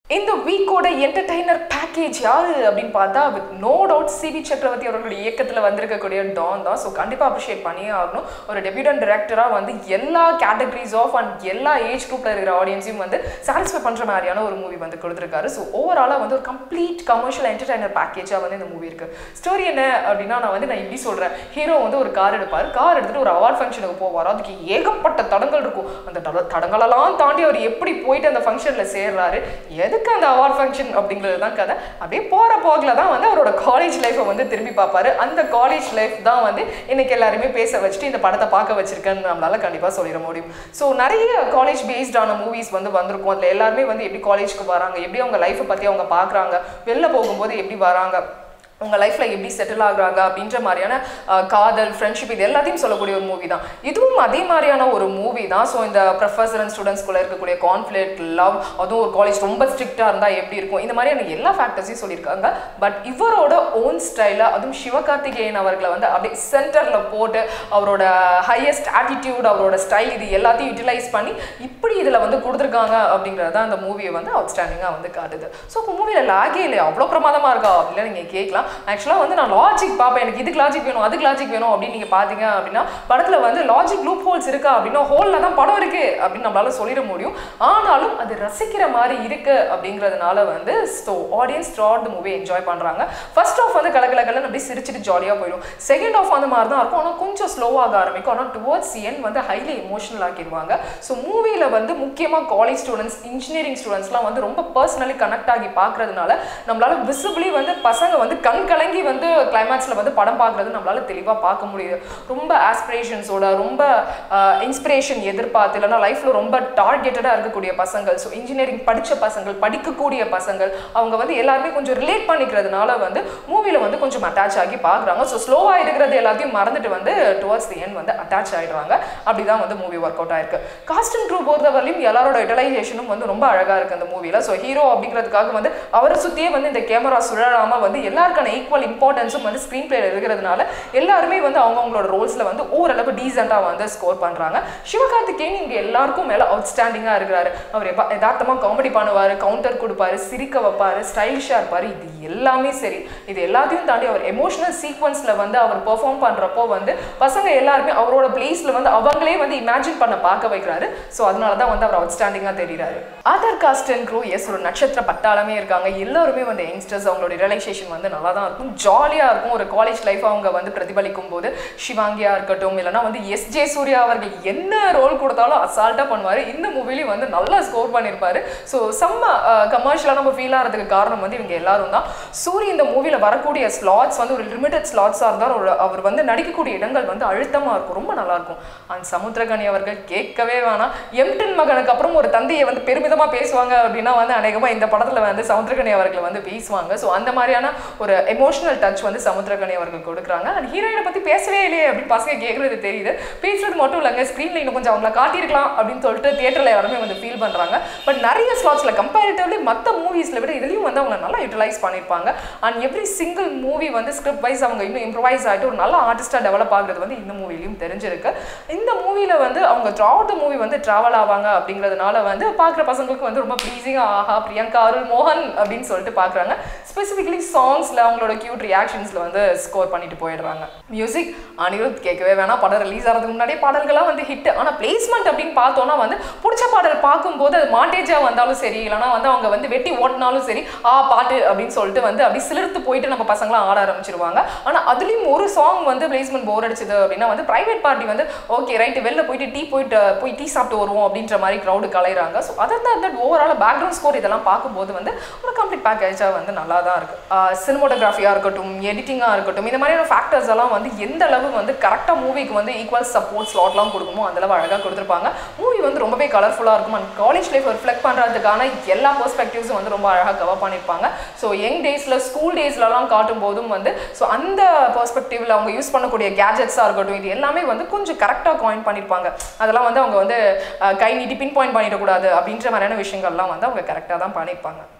இந்த வீக்கோட entertainer package யாரு அப்படின்னு பார்த்தா வித் நோ டவுட் சிபி சக்கரவர்த்தி அவர்களுடைய இயக்கத்தில் வந்திருக்கக்கூடிய டான் தான் ஸோ கண்டிப்பாக அப்ரிஷியேட் பண்ணியே ஆகணும் ஒரு டெபியூட்டன் டிரெக்டராக வந்து எல்லா கேட்டகரிஸ் ஆஃப் அண்ட் எல்லா ஏஜ் குரூப்பில் இருக்கிற ஆடியன்ஸையும் வந்து சாட்டிஸ்ஃபை பண்ணுற மாதிரியான ஒரு மூவி வந்து கொடுத்துருக்காரு ஸோ ஓவராலாக வந்து ஒரு கம்ப்ளீட் கமர்ஷியல் என்டர்டைனர் பேக்கேஜாக வந்து இந்த மூவி இருக்கு ஸ்டோரி என்ன அப்படின்னா நான் வந்து நான் இப்படி சொல்கிறேன் ஹீரோ வந்து ஒரு கார் எடுப்பார் கார் எடுத்துட்டு ஒரு அவார்ட் ஃபங்க்ஷனுக்கு போவார் அதுக்கு ஏகப்பட்ட தடங்கள் இருக்கும் அந்த தட தடங்களெல்லாம் தாண்டி அவர் எப்படி போயிட்டு அந்த ஃபங்க்ஷனில் சேர்றாரு எதுக்கு அந்த அவார்ட் ஃபங்க்ஷன் அப்படிங்கிறது தான் கதை அப்படியே போகிற போக்கில் தான் வந்து அவரோட காலேஜ் லைஃப்பை வந்து திரும்பி பார்ப்பாரு அந்த காலேஜ் லைஃப் தான் வந்து இன்னைக்கு எல்லாருமே பேச வச்சுட்டு இந்த படத்தை பார்க்க வச்சிருக்கேன்னு நம்மளால கண்டிப்பாக சொல்லிட முடியும் ஸோ நிறைய காலேஜ் பேஸ்டான மூவிஸ் வந்து வந்திருக்கும் அதில் எல்லாருமே வந்து எப்படி காலேஜ்க்கு வராங்க எப்படி அவங்க லைஃப்பை பற்றி அவங்க பார்க்குறாங்க வெளில போகும்போது எப்படி வராங்க உங்க லைஃப்ல எப்படி செட்டில் ஆகுறாங்க அப்படின்ற மாதிரியான அஹ், காதல் ஃப்ரெண்ட்ஷிப் இது எல்லாத்தையும் சொல்லக்கூடிய ஒரு மூவி தான் இதுவும் அதே மாதிரியான ஒரு மூவி தான் ஸோ இந்த ப்ரொஃபஸர் அண்ட் ஸ்டூடெண்ட்ஸ்குள்ள இருக்கக்கூடிய கான்ஃப்ளிக்ட் லவ் அதுவும் ஒரு காலேஜ் ரொம்ப ஸ்ட்ரிக்டாக இருந்தால் எப்படி இருக்கும் இந்த மாதிரியான எல்லா ஃபேக்டர்ஸையும் சொல்லியிருக்காங்க பட் இவரோட ஓன் ஸ்டைலில் அதுவும் சிவகார்த்திகேயன் அவர்களை வந்து அப்படியே சென்டரில் போட்டு அவரோட ஹையஸ்ட் ஆட்டிடியூட் அவரோட ஸ்டைல் இது எல்லாத்தையும் யூட்டிலைஸ் பண்ணி இப்படி இதில் வந்து கொடுத்துருக்காங்க அப்படிங்கிறது தான் அந்த மூவியை வந்து அவுட்ஸ்டாண்டிங்காக வந்து காட்டுது ஸோ இப்போ மூவியில் லாகே இல்லை அவ்வளோ பிரமாதமாக இருக்கா அப்படின்னு நீங்கள் கேட்கலாம் ஆக்சுவலாக வந்து நான் லாஜிக் பார்ப்பேன் எனக்கு இதுக்கு லாஜிக் வேணும் அதுக்கு லாஜிக் வேணும் அப்படின்னு நீங்கள் பார்த்தீங்க அப்படின்னா படத்தில் வந்து லாஜிக் லூப் ஹோல்ஸ் இருக்கா அப்படின்னா ஹோலில் தான் படம் இருக்கு அப்படின்னு நம்மளால சொல்லிட முடியும் ஆனாலும் அது ரசிக்கிற மாதிரி இருக்கு அப்படிங்கிறதுனால வந்து so audience throughout the movie enjoy பண்ணுறாங்க ஃபர்ஸ்ட் ஆஃப் வந்து கலகல கலன்னு அப்படியே சிரிச்சிட்டு ஜாலியாக போயிடும் செகண்ட் ஆஃப் அந்த மாதிரி தான் இருக்கும் ஆனால் கொஞ்சம் ஸ்லோவாக ஆரம்பிக்கும் ஆனால் டுவர்ட்ஸ் என் வந்து ஹைலி எமோஷனல் ஆக்கிடுவாங்க ஸோ மூவியில் வந்து முக்கியமாக காலேஜ் ஸ்டூடெண்ட்ஸ் இன்ஜினியரிங் ஸ்டூடெண்ட்ஸ்லாம் வந்து ரொம்ப பர்சனலி கனெக்ட் ஆகி பார்க்கறதுனால நம்மளால விசிபிளி வந்து பசங்க வந்து கண் கலங்கி வந்து கிளைமேக்ஸில் வந்து படம் பார்க்குறது நம்மளால தெளிவாக பார்க்க முடியுது ரொம்ப ஆஸ்பிரேஷன்ஸோட ரொம்ப இன்ஸ்பிரேஷன் எதிர்பார்த்து இல்லைன்னா லைஃப்பில் ரொம்ப டார்கெட்டடாக இருக்கக்கூடிய பசங்கள் ஸோ இன்ஜினியரிங் படித்த பசங்கள் படிக்கக்கூடிய பசங்கள் அவங்க வந்து எல்லாருமே கொஞ்சம் ரிலேட் பண்ணிக்கிறதுனால வந்து மூவியில் வந்து கொஞ்சம் அட்டாச் ஆகி பார்க்குறாங்க ஸோ ஸ்லோவாக இருக்கிறது எல்லாத்தையும் மறந்துட்டு வந்து டுவர்ட்ஸ் தி என் வந்து அட்டாச் ஆகிடுறாங்க அப்படி தான் வந்து மூவி ஒர்க் அவுட் ஆயிருக்கு காஸ்டியூம் ட்ரூ பொறுத்தவரையிலும் எல்லாரோட யூட்டிலைசேஷனும் வந்து ரொம்ப அழகாக இருக்குது அந்த மூவியில் ஸோ ஹீரோ அப்படிங்கிறதுக்காக வந்து அவரை சுற்றியே வந்து இந்த கேமரா சுழலாமல் வந்து எல்லாருக்கான ஈக்குவல் இம்பார்ட்டன்ஸும் வந்து ஸ்க்ரீன் பிளேல இருக்கிறதுனால எல்லாருமே வந்து அவங்கவுங்களோட ரோல்ஸில் வந்து ஓரளவு டீசெண்டாக வந்து ஸ்கோர் பண்ணுறாங்க சிவகார்த்திகேயன் இங்கே எல்லாருக்கும் மேலே அவுட்ஸ்டாண்டிங்காக இருக்கிறாரு அவர் எப்போ யதார்த்தமாக காமெடி பண்ணுவார் கவுண்டர் கொடுப்பாரு சிரிக்க வைப்பாரு ஸ்டைலிஷாக இருப்பார் இது எல்லாமே சரி இது எல்லாத்தையும் தாண்டி அவர் எமோஷனல் சீக்வன்ஸில் வந்து அவர் பெர்ஃபார்ம் பண்ணுறப்போ வந்து பசங்க எல்லாருமே அவரோட பிளேஸில் வந்து அவங்களே வந்து இமேஜின் பண்ண பார்க்க வைக்கிறாரு ஸோ அதனால தான் வந்து அவர் அவுட்ஸ்டாண்டிங்காக தெரியுறாரு other cast and crew is ஒரு நட்சத்திர பட்டாளமே இருக்காங்க எல்லாருமே வந்து யங்ஸ்டர்ஸ் அவங்களோட ரிலேஷேஷன் வந்து நல்லா தான் இருக்கும் ஜாலியாக இருக்கும் ஒரு காலேஜ் லைஃப் அவங்க வந்து பிரதிபலிக்கும் போது சிவாங்கியா இருக்கட்டும் இல்லைன்னா வந்து எஸ் ஜே சூர்யா அவர்கள் என்ன ரோல் கொடுத்தாலும் அசால்ட்டாக பண்ணுவார் இந்த மூவிலையும் வந்து நல்லா ஸ்கோர் பண்ணியிருப்பாரு ஸோ செம்ம கமர்ஷியலாக நம்ம ஃபீல் ஆகிறதுக்கு காரணம் வந்து இவங்க எல்லாரும் தான் சூரி இந்த மூவியில் வரக்கூடிய ஸ்லாட்ஸ் வந்து ஒரு லிமிடெட் ஸ்லாட்ஸாக இருந்தால் ஒரு அவர் வந்து நடிக்கக்கூடிய இடங்கள் வந்து அழுத்தமாக இருக்கும் ரொம்ப நல்லா இருக்கும் அந்த சமுத்திரகனி அவர்கள் கேட்கவே வேணாம் எம்டன் மகனுக்கு அப்புறம் ஒரு தந்தையை வந்து பெருமிதமாக பேசுவாங்க அப்படின்னா வந்து அநேகமாக இந்த படத்தில் வந்து சமுத்திரகனி அவர்கள் வந்து பேசுவாங்க ஸோ அந்த மாதிரியான ஒரு எமோஷனல் டச் வந்து சமுத்திரகனி அவர்கள் கொடுக்குறாங்க அண்ட் ஹீரோயினை பற்றி பேசவே இல்லையே அப்படின்னு பசங்க கேட்குறது தெரியுது பேசுறது மட்டும் இல்லைங்க ஸ்க்ரீனில் இன்னும் கொஞ்சம் அவங்கள காட்டியிருக்கலாம் அப்படின்னு சொல்லிட்டு தியேட்டரில் எல்லாருமே வந்து ஃபீல் பண்ணுறாங்க பட் நிறைய ஸ்லாட்ஸில் கம்பேரிட்டிவ்லி மற்ற மூவிஸில் விட இதுலேயும் வந்து அவங்க நல்லா யூட்டிலைஸ் பண்ணியிருப்பாங்க அண்ட் எவ்ரி சிங்கிள் மூவி வந்து ஸ்கிரிப்ட் வைஸ் அவங்க இன்னும் இம்ப்ரவைஸ் ஆகிட்டு ஒரு நல்ல ஆர்டிஸ்டாக டெவலப் ஆகுறது வந்து இந்த மூவிலையும் தெரிஞ்சிருக்கு இந்த மூவியில் வந்து அவங்க த்ராவுட் த மூவி வந்து ட்ராவல் ஆவாங்க அப்படிங்கிறதுனால வந்து பார்க்குற பசங்களுக்கு வந்து ரொம்ப ப்ளீஸிங்காக ஆஹா பிரியங்கா அருள் மோகன் அப்படின்னு சொல்லிட்டு பார்க்குறாங்க ஸ்பெசிஃபிக்கலி சாங்ஸில் அவங்களோட க்யூட் ரியாக்ஷன்ஸில் வந்து ஸ்கோர் பண்ணிட்டு போயிடுறாங்க மியூசிக் அனிருத் கேட்கவே வேணாம் படம் ரிலீஸ் ஆகிறதுக்கு முன்னாடியே பாடல்கள்லாம் வந்து ஹிட் ஆனால் பிளேஸ்மெண்ட் அப்படின்னு பார்த்தோன்னா வந்து பிடிச்ச பாடல் பார்க்கும்போது அது மாண்டேஜாக வந்தாலும் சரி இல்லைனா வந்து அவங்க வந்து வெட்டி ஓட்டினாலும் சரி ஆ பாட்டு அப்படின்னு சொல்லிட்டு வந்து அப்படி சிலிர்த்து போயிட்டு நம்ம பசங்களாம் ஆட ஆரம்பிச்சிருவாங்க ஆனால் அதுலேயும் ஒரு சாங் வந்து பிளேஸ்மெண்ட் போர் அடிச்சது அப்படின்னா வந்து ப்ரைவேட் பார்ட்டி வந்து ஓகே ரைட்டு வெளில போயிட்டு டீ போயிட்டு போய் டீ சாப்பிட்டு வருவோம் அப்படின்ற மாதிரி க்ரௌடு கலையிறாங்க ஸோ அதர் தான் தட் ஓவரால் பேக்ரவுண்ட் ஸ்கோர் இதெல்லாம் பார்க்கும்போது வந்து ஒரு கம்ப்ளீட் பேக்கேஜாக வந்து நல்லா தான் இருக்குது சினிமோட்டோகிராஃபியாக இருக்கட்டும் எடிட்டிங்காக இருக்கட்டும் இந்த மாதிரியான ஃபேக்டர்ஸ் எல்லாம் வந்து எந்த அளவு வந்து கரெக்டாக மூவிக்கு வந்து ஈக்குவல் சப்போர்ட் ஸ்லாட்லாம் கொடுக்குமோ அந்த அளவு அழகாக கொடுத்துருப்பாங்க மூவி வந்து ரொம்பவே கலர்ஃபுல்லாக இருக்கும் அண்ட் காலேஜ் லைஃப் ரிஃப்ளெக்ட் பண்ணுறதுக்கான எல்லா பெர்ஸ்பெக்டிவ்ஸும் வந்து ரொம்ப அழகாக கவர் பண்ணியிருப்பாங்க ஸோ யங் டேஸில் ஸ்கூல் டேஸ்லலாம் காட்டும் போதும் வந்து ஸோ அந்த பெர்ஸ்பெக்டிவில் அவங்க யூஸ் பண்ணக்கூடிய கேஜெட்ஸாக இருக்கட்டும் இது எல்லாமே வந்து கொஞ்சம் கரெக்டாக காயின் பண்ணியிருப்பாங்க அதெல்லாம் வந்து அவங்க வந்து அஹ், கை நீட்டி பின் பாயிண்ட் பண்ணிடக்கூடாது அப்படின்ற மாதிரியான விஷயங்கள்லாம் வந்து அவங்க கரெக்டாக தான் பண்ணியிருப்பாங்க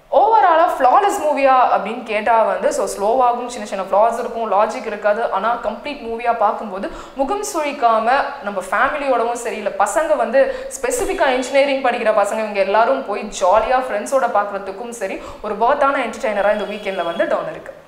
ஓவராலாக ஃப்ளாலெஸ் மூவியா அப்படின்னு கேட்டால் வந்து ஸோ ஸ்லோவாகும் சின்ன சின்ன ஃப்ளாஸ் இருக்கும் லாஜிக் இருக்காது ஆனால் கம்ப்ளீட் மூவியாக பார்க்கும்போது முகம் சுழிக்காம நம்ம ஃபேமிலியோடவும் சரி இல்லை பசங்க வந்து ஸ்பெசிஃபிக்காக இன்ஜினியரிங் படிக்கிற பசங்க இவங்க எல்லாரும் போய் ஜாலியாக ஃப்ரெண்ட்ஸோட பார்க்குறதுக்கும் சரி ஒரு பர்த்தான என்டர்டைனராக இந்த வீக்கெண்டில் வந்து டவுன் இருக்கு